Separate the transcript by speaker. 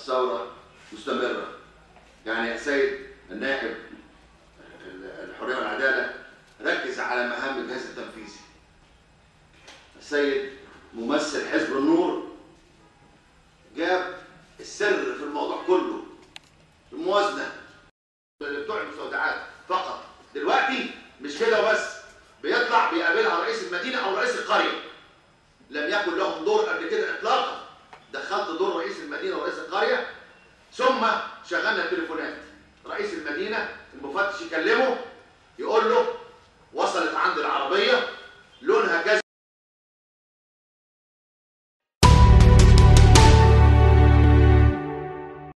Speaker 1: الثورة مستمرة يعني يا سيد النائب الحرية والعدالة ركز على مهام الجهاز التنفيذي السيد ممثل حزب النور جاب السر في الموضوع كله الموازنة بتوع المستودعات فقط دلوقتي مش كده وبس بيطلع بيقابلها رئيس المدينة أو رئيس القرية لم يكن لهم دور قبل كده إطلاقا دخلت دور رئيس المدينة ورئيس القرية ثم شغلنا التليفونات رئيس المدينة المفتش يكلمه يقول له وصلت عند العربية